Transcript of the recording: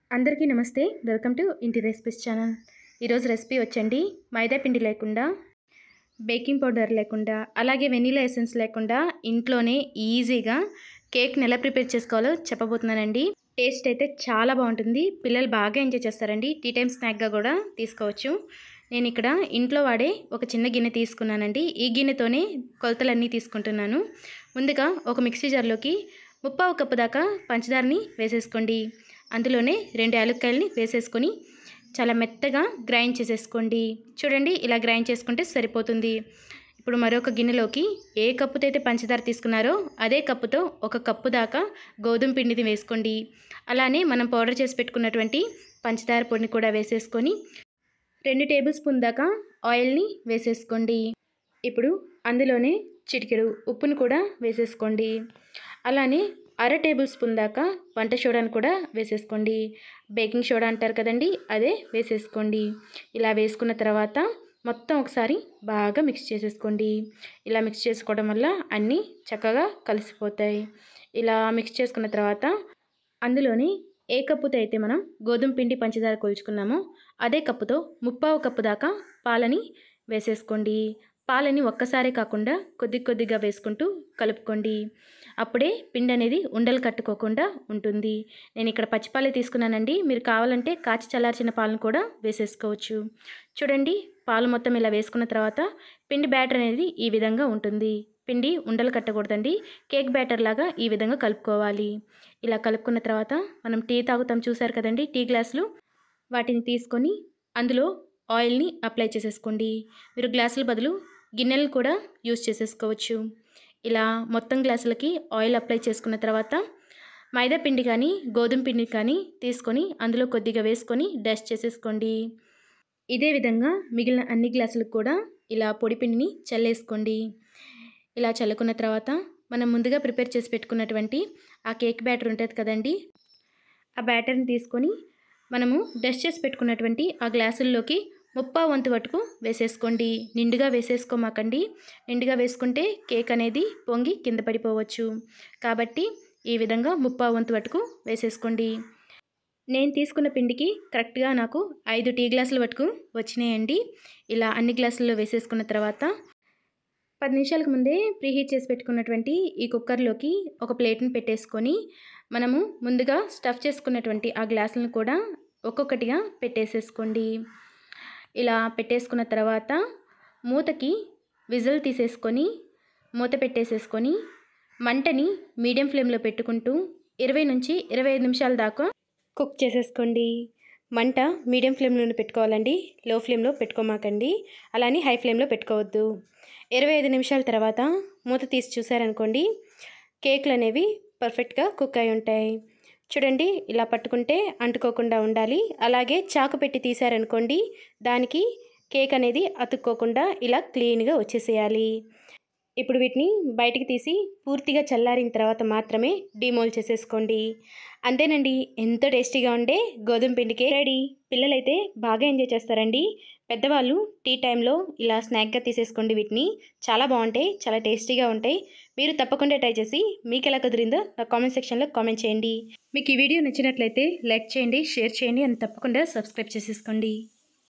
అందరికీ నమస్తే welcome to ఇంటి రెసిపీస్ ఛానల్ ఈరోజు రెసిపీ వచ్చండి మైదా పిండి లేకుండా బేకింగ్ పౌడర్ లేకుండా అలాగే వెనీలా ఎసెన్స్ లేకుండా ఇంట్లోనే ఈజీగా కేక్ని ఎలా ప్రిపేర్ చేసుకోవాలో చెప్పబోతున్నానండి టేస్ట్ అయితే చాలా బాగుంటుంది పిల్లలు బాగా ఎంజాయ్ చేస్తారండి టీ టైమ్ స్నాక్గా కూడా తీసుకోవచ్చు నేను ఇక్కడ ఇంట్లో వాడే ఒక చిన్న గిన్నె తీసుకున్నానండి ఈ గిన్నెతోనే కొలతలన్నీ తీసుకుంటున్నాను ముందుగా ఒక మిక్సీ జార్లోకి ముప్పావు కప్పు దాకా పంచదారని వేసేసుకోండి అందులోనే రెండు యాలక్కాయలని వేసేసుకొని చాలా మెత్తగా గ్రైండ్ చేసేసుకోండి చూడండి ఇలా గ్రైండ్ చేసుకుంటే సరిపోతుంది ఇప్పుడు మరొక గిన్నెలోకి ఏ కప్పుతో అయితే పంచదార తీసుకున్నారో అదే కప్పుతో ఒక కప్పు దాకా గోధుమ పిండిని వేసుకోండి అలానే మనం పౌడర్ చేసి పెట్టుకున్నటువంటి పంచదార పొడిని కూడా వేసేసుకొని రెండు టేబుల్ స్పూన్ దాకా ఆయిల్ని వేసేసుకోండి ఇప్పుడు అందులోనే చిటికెడు ఉప్పును కూడా వేసేసుకోండి అలానే అర టేబుల్ స్పూన్ దాకా వంట సోడాను కూడా వేసేసుకోండి బేకింగ్ సోడా అంటారు కదండి అదే వేసేసుకోండి ఇలా వేసుకున్న తర్వాత మొత్తం ఒకసారి బాగా మిక్స్ చేసేసుకోండి ఇలా మిక్స్ చేసుకోవడం వల్ల అన్నీ చక్కగా కలిసిపోతాయి ఇలా మిక్స్ చేసుకున్న తర్వాత అందులోని ఏ కప్పుతో అయితే మనం గోధుమ పిండి పంచదార కొలుచుకున్నామో అదే కప్పుతో ముప్పావు కప్పు దాకా పాలని వేసేసుకోండి పాలని ఒక్కసారే కాకుండా కొద్ది కొద్దిగా వేసుకుంటూ కలుపుకోండి అప్పుడే పిండి అనేది ఉండలు కట్టుకోకుండా ఉంటుంది నేను ఇక్కడ పచ్చిపాలే తీసుకున్నానండి మీరు కావాలంటే కాచి చల్లార్చిన పాలను కూడా వేసేసుకోవచ్చు చూడండి పాలు మొత్తం ఇలా వేసుకున్న తర్వాత పిండి బ్యాటర్ అనేది ఈ విధంగా ఉంటుంది పిండి ఉండలు కట్టకూడదండి కేక్ బ్యాటర్ లాగా ఈ విధంగా కలుపుకోవాలి ఇలా కలుపుకున్న తర్వాత మనం టీ తాగుతాం చూసారు కదండి టీ గ్లాసులు వాటిని తీసుకొని అందులో ఆయిల్ని అప్లై చేసేసుకోండి మీరు గ్లాసుల బదులు గిన్నెలు కూడా యూస్ చేసేసుకోవచ్చు ఇలా మొత్తం గ్లాసులకి ఆయిల్ అప్లై చేసుకున్న తర్వాత మైదా పిండి కానీ గోధుమ పిండి కానీ తీసుకొని అందులో కొద్దిగా వేసుకొని డస్ట్ చేసేసుకోండి ఇదే విధంగా మిగిలిన అన్ని గ్లాసులకు కూడా ఇలా పొడి పిండిని చల్లేసుకోండి ఇలా చల్లుకున్న తర్వాత మనం ముందుగా ప్రిపేర్ చేసి పెట్టుకున్నటువంటి ఆ కేక్ బ్యాటర్ ఉంటుంది కదండి ఆ బ్యాటర్ని తీసుకొని మనము డస్ట్ చేసి పెట్టుకున్నటువంటి ఆ గ్లాసుల్లోకి ముప్పా వంతు వటుకు వేసేసుకోండి నిండుగా వేసేసుకోమాకండి నిండుగా వేసుకుంటే కేక్ అనేది పొంగి కింద పడిపోవచ్చు కాబట్టి ఈ విధంగా ముప్పా వంతు వటుకు వేసేసుకోండి నేను తీసుకున్న పిండికి కరెక్ట్గా నాకు ఐదు టీ గ్లాసుల వరకు వచ్చినాయండి ఇలా అన్ని గ్లాసుల్లో వేసేసుకున్న తర్వాత పది నిమిషాలకు ముందే ప్రీహీట్ చేసి పెట్టుకున్నటువంటి ఈ కుక్కర్లోకి ఒక ప్లేట్ని పెట్టేసుకొని మనము ముందుగా స్టఫ్ చేసుకున్నటువంటి ఆ గ్లాసులను కూడా ఒక్కొక్కటిగా పెట్టేసేసుకోండి ఇలా పెట్టేసుకున్న తర్వాత మూతకి విజిల్ తీసేసుకొని మూత పెట్టేసేసుకొని మంటని మీడియం ఫ్లేమ్లో పెట్టుకుంటూ ఇరవై నుంచి ఇరవై ఐదు నిమిషాల దాకా కుక్ చేసేసుకోండి మంట మీడియం ఫ్లేమ్లో పెట్టుకోవాలండి లో ఫ్లేమ్లో పెట్టుకోమాకండి అలానే హై ఫ్లేమ్లో పెట్టుకోవద్దు ఇరవై ఐదు నిమిషాల తర్వాత మూత తీసి చూసారనుకోండి కేకులు అనేవి పర్ఫెక్ట్గా కుక్ అయి ఉంటాయి చూడండి ఇలా పట్టుకుంటే అంటుకోకుండా ఉండాలి అలాగే చాకు పెట్టి తీసారనుకోండి దానికి కేక్ అనేది అతుక్కోకుండా ఇలా క్లీన్గా వచ్చేసేయాలి ఇప్పుడు వీటిని బయటికి తీసి పూర్తిగా చల్లారిన తర్వాత మాత్రమే డిమోల్ చేసేసుకోండి అంతేనండి ఎంతో టేస్టీగా ఉండే గోధుమ పిండికే రెడీ పిల్లలైతే బాగా ఎంజాయ్ చేస్తారండి పెద్దవాళ్ళు టీ టైంలో ఇలా స్నాక్గా తీసేసుకోండి వీటిని చాలా బాగుంటాయి చాలా టేస్టీగా ఉంటాయి మీరు తప్పకుండా ట్రై చేసి మీకు ఎలా కుదిరిందో నా కామెంట్ సెక్షన్లో కామెంట్ చేయండి మీకు ఈ వీడియో నచ్చినట్లయితే లైక్ చేయండి షేర్ చేయండి అని తప్పకుండా సబ్స్క్రైబ్ చేసేసుకోండి